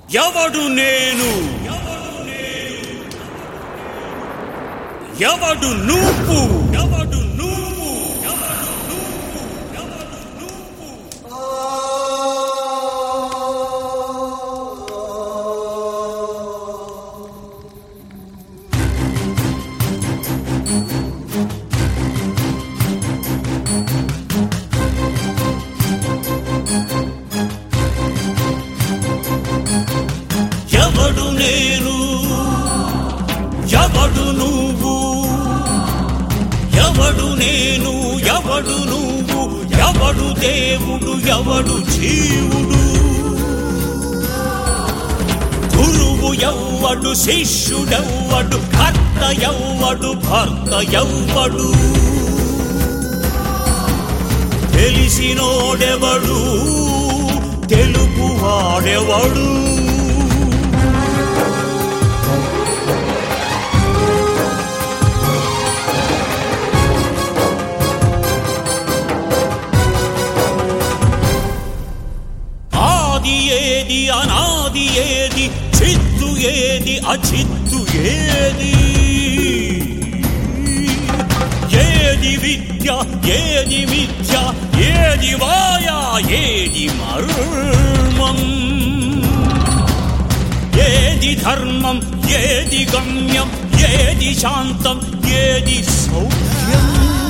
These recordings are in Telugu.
ఎవడు నేను ఎవడు నువ్వు ఎవడు నువ్వు ఎవడు నువ్వు ఎవడు నువ్వు ఎవడు నేను ఎవడు నువ్వు ఎవడు నేను ఎవడు నువ్వు ఎవడు దేవుడు ఎవడు జీవుడు గురువు ఎవ్వడు శిష్యుడెవ్వడు కర్త ఎవ్వడు భర్త ఎవ్వడు తెలిసినోడెవడు తెలుపువాడెవడు ఆది ఏది అనాది ఏది చిత్తు ఏది అచిత్తు ఏది ఏది విద్య ఏది మిథ్య ఏది వాయా ఏది మర్మం ఏది ధర్మం ఏది గమ్యం ఏది శాంతం ఏది సౌఖ్యం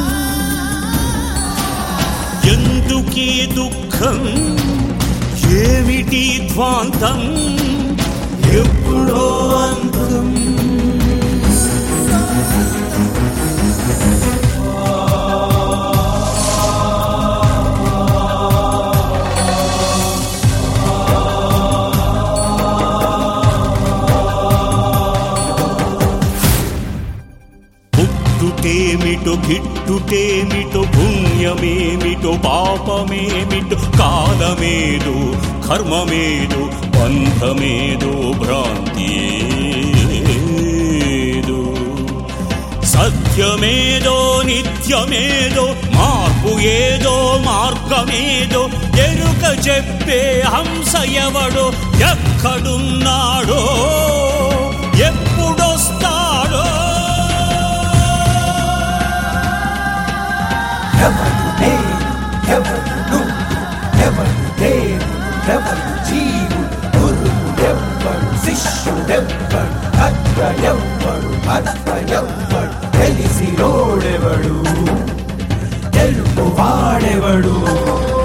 ఎందుకీ దుఃఖం ఏమిటి ధ్వాంతం ఎప్పుడో అంతం పుట్టుటేమిటో గిట్టుటేమిటో పుణ్యమేమిటో పాపమేమిటో కాలమేదో కర్మమేదో బంధమేదో భ్రాంతియేదో సత్యమేదో నిత్యమేదో మార్పు ఏదో మార్గమేదో ఎరుక చెప్పే హంస ఎవడో ఎక్కడున్నాడో ఎప్పుడొస్తాడో ఎవరు నేను ఎవరు నువ్వు ఎవరు దేవుడు ఎవరు జీవుడు గురువుడెవ్వడు శిష్యుడెవ్వడు కర్త ఎవ్వడు భర్త ఎవ్వడు తెలిసి రోడెవడు తెలుపు వాడెవడు